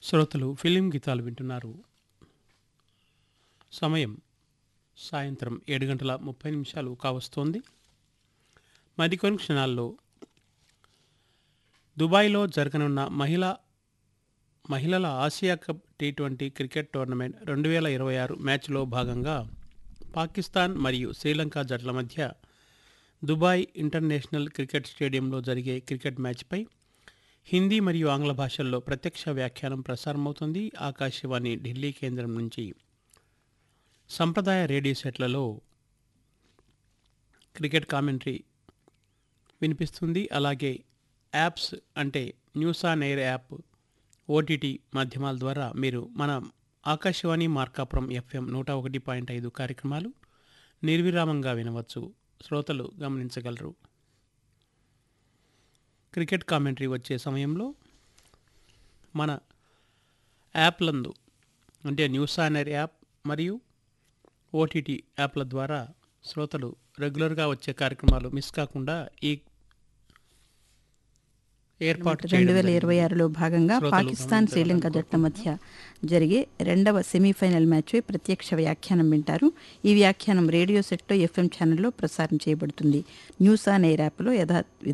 శ్రోతలు ఫిలిం గీతాలు వింటున్నారు సమయం సాయంత్రం ఏడు గంటల ముప్పై నిమిషాలు కావస్తోంది మరికొన్ని క్షణాల్లో దుబాయ్లో జరగనున్న మహిళా మహిళల Asia cup T twenty cricket tournament రెండు వేల ఇరవై ఆరు మ్యాచ్లో భాగంగా పాకిస్తాన్ మరియు శ్రీలంక జట్ల మధ్య దుబాయ్ ఇంటర్నేషనల్ క్రికెట్ స్టేడియంలో జరిగే క్రికెట్ మ్యాచ్పై హిందీ మరియు ఆంగ్ల భాషల్లో ప్రత్యక్ష వ్యాఖ్యానం ప్రసారమవుతుంది ఆకాశవాణి ఢిల్లీ కేంద్రం నుంచి సంప్రదాయ రేడియో సెట్లలో క్రికెట్ కామెంటరీ వినిపిస్తుంది అలాగే యాప్స్ అంటే news on air app OTT మాధ్యమాల ద్వారా మీరు మన ఆకాశవాణి మార్కాపురం ఎఫ్ఎం నూట ఒకటి పాయింట్ ఐదు కార్యక్రమాలు నిర్విరామంగా వినవచ్చు శ్రోతలు గమనించగలరు క్రికెట్ కామెంటరీ వచ్చే సమయంలో మన యాప్లందు అంటే న్యూస్ ఆన్ ఎయిర్ యాప్ మరియు ఓటీటీ యాప్ల ద్వారా శ్రోతలు రెగ్యులర్గా వచ్చే కార్యక్రమాలు మిస్ కాకుండా ఈ ఏర్పాటు రెండు చేయడం వేల జరిగింది. ఇరవై ఆరులో భాగంగా శ్రోతలు పాకిస్తాన్ శ్రీలంక జట్ల మధ్య జరిగే రెండవ సెమీఫైనల్ మ్యాచ్పై ప్రత్యక్ష వ్యాఖ్యానం వింటారు ఈ వ్యాఖ్యానం రేడియో సెట్లో ఎఫ్ఎం ఛానల్లో ప్రసారం చేయబడుతుంది న్యూస్ ఆన్ ఎయిర్ యాప్లో యథా